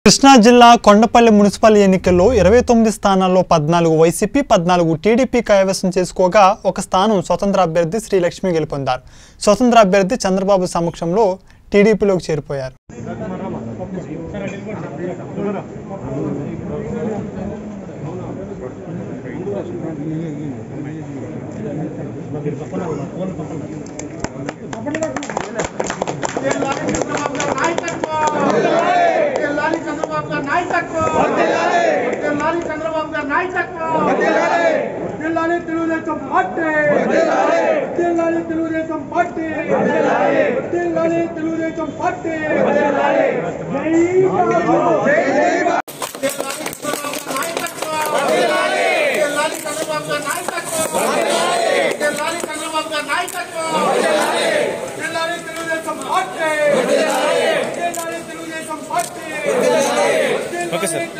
కృష్ణా జిల్లా కొండపల్లి మున్సిపల్ ఎన్నికల్లో ఇరవై తొమ్మిది స్థానాల్లో పద్నాలుగు వైసీపీ పద్నాలుగు టీడీపీ కైవసం చేసుకోగా ఒక స్థానం స్వతంత్ర అభ్యర్థి శ్రీలక్ష్మి గెలుపొందారు స్వతంత్ర అభ్యర్థి చంద్రబాబు సమక్షంలో టీడీపీలోకి చేరిపోయారు లాలి చంద్రబాబు గారి నాయకత్వం లాలి చంద్రబాబు గారి నాయకత్వం లాలి తెలుగుదేశం పార్టీ లాలి తెలుగుదేశం పార్టీ లాలి తెలుగుదేశం పార్టీ లాలి చంద్రబాబు గారి నాయకత్వం లాలి చంద్రబాబు గారి నాయకత్వం లాలి తెలుగుదేశం పార్టీ లాలి తెలుగుదేశం పార్టీ